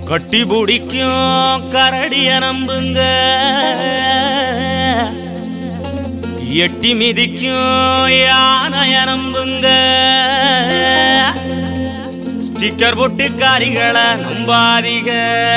கட்டி பிடிக்கும் கரடிய நம்புங்க எட்டி மிதிக்கும் யானைய நம்புங்க ஸ்டிக்கர் போட்டு காரிகளை நம்பாதீங்க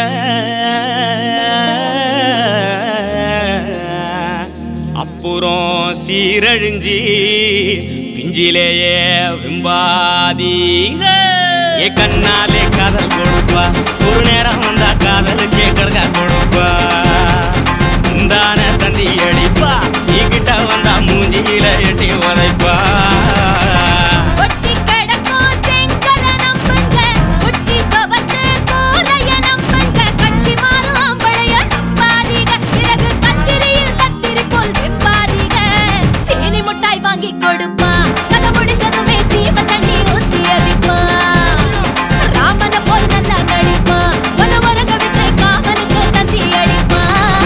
அப்புறம் சீரழிஞ்சி பிஞ்சிலேயே விம்பாதீக ஏ கண்ணாலே காதல் கொடுப்பா ஒரு நேரம் வந்தா காதலுக்கே கடகா கொடுப்பா முந்தான தந்தி அடிப்பா நீ கிட்ட வந்தா மூஞ்சியில எட்டி உதைப்பா ஒட்டி கிடக்கும் செங்கல நம்புங்க ஒட்டி சவத்து கூரைய நம்புங்க கட்சி மாறும் ஆம்பளைய நம்பாதீங்க பிறகு கத்திரியில் கத்திரி போல் வெம்பாதீங்க சீனி முட்டாய் வாங்கி கொடுப்பா கதை முடிச்சதுமே சீம தண்ணி ஊத்தி அடிப்பா ராமன போல் நல்லா நடிப்பா மன மரங்க விட்டு காமனுக்கு தந்தி அடிப்பா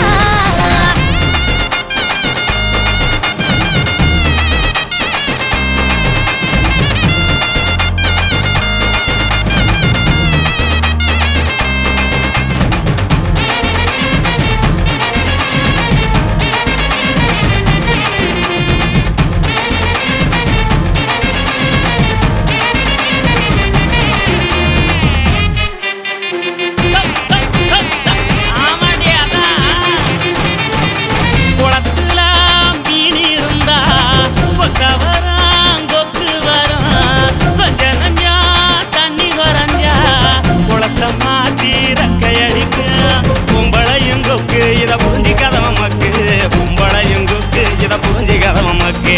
ஆமாண்டி, அதான். குளத்துல மீன் இருந்தா கொக்க வரும், கொக்கு வரும். கொஞ்ச நஞ்சா தண்ணி குறைஞ்சா குளத்தை மாத்தி ரெக்கையடிக்கும். பொம்பளையும் கொக்கு இத புரிஞ்சு கதவ மக்கு பொம்பளையும் கொக்கு இத புரிஞ்சு கதவ மக்கு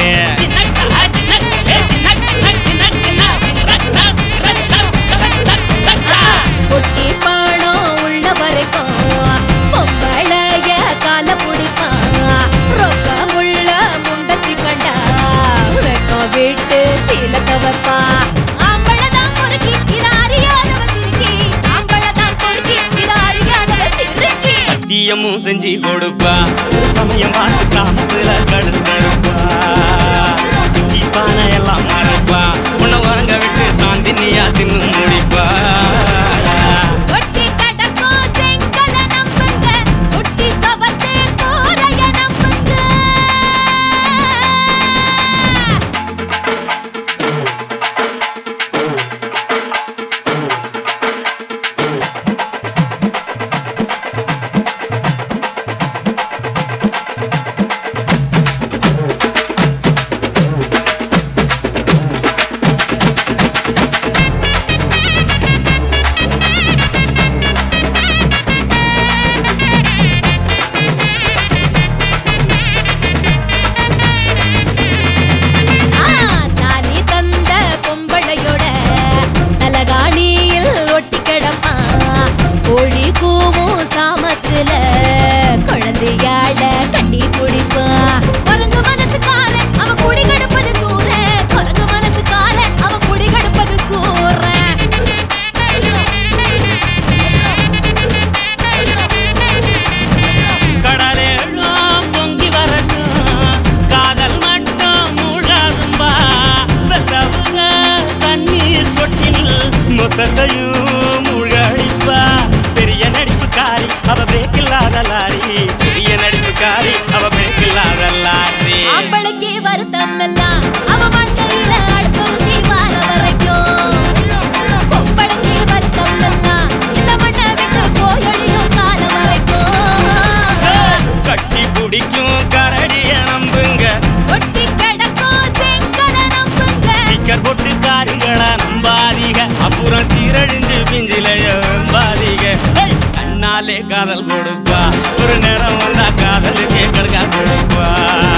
ஒட்டி பாடம் உள்ள வரைக்கும் பொம்பளைய கால பிடிப்பான் ரொக்கமுள்ள முண்டச்சி கண்டா வெக்கம் விட்டு சீலத்தை வைப்பான் ஆம்பளதான் பொறுக்கி இத அறியாதவ சிறுக்கி ஆம்பளதான் பொறுக்கி இத அறியாதவ சிறுக்கி சத்தியமும் செஞ்சு கொடுப்பா ஒரு சமயம் பார்த்து சாமத்துல கடுத்திருப்பா சத்திப்பான எல்லாம் மறப்பா உன்னை உறங்க விட்டு தான் தின்னியா தின்னு முடிப்பா ஒட்டி கடக்கும் செங்கல நம்புங்க ஒட்டி சவத்து கூரைய நம்புங்க ஆ, தாலி தந்த பொம்பளையோட தலகாணியில் ஒட்டி கிடப்பா கோழி கூவும் சாமத்துல குழந்தையாட கட்டி பிடிப்பா குரங்கு மனசுக்கார அவ குடி கடுப்பது சூற குரங்கு மனசுக்கார அவ குடி கடுப்பது சூற கடலேழும் பொங்கி வரட்டும் காதல் மட்டும் மூழாதும்பா வெத்தவுங்க தண்ணீர் சொட்டில் மொத்தத்தையும் மூழ்கடிப்பா பெரிய நடிப்புக்காரி அவ பிரேக் இல்லாத லாரி பெரிய நடிப்புக்காரி அவ பிரேக் இல்லாத லாரி ஆம்பளைக்கு வருத்தம் எல்லாம் அவ வாழ்க்கையில அடுத்தொருத்தி வார வரைக்கும் பொம்பளைக்கு வருத்தம் எல்லாம் இந்த மண்ணை விட்டு போயொழியும் காலம் வரைக்கும் கட்டி பிடிக்கும் கரடிய நம்புங்க ஒட்டி கிடக்கும் செங்கல நம்புங்க ஸ்டிக்கர் போட்டு காரிகளை நம்பாதீங்க அப்புறம் சீரழிஞ்சு பிஞ்சிலைய நம்பாதீங்க ஹேய்! கண்ணாலே காதல் கொடுப்பா ஒரு நேரம் வந்தா காதலுக்கே கடுக்கா கொடுப்பா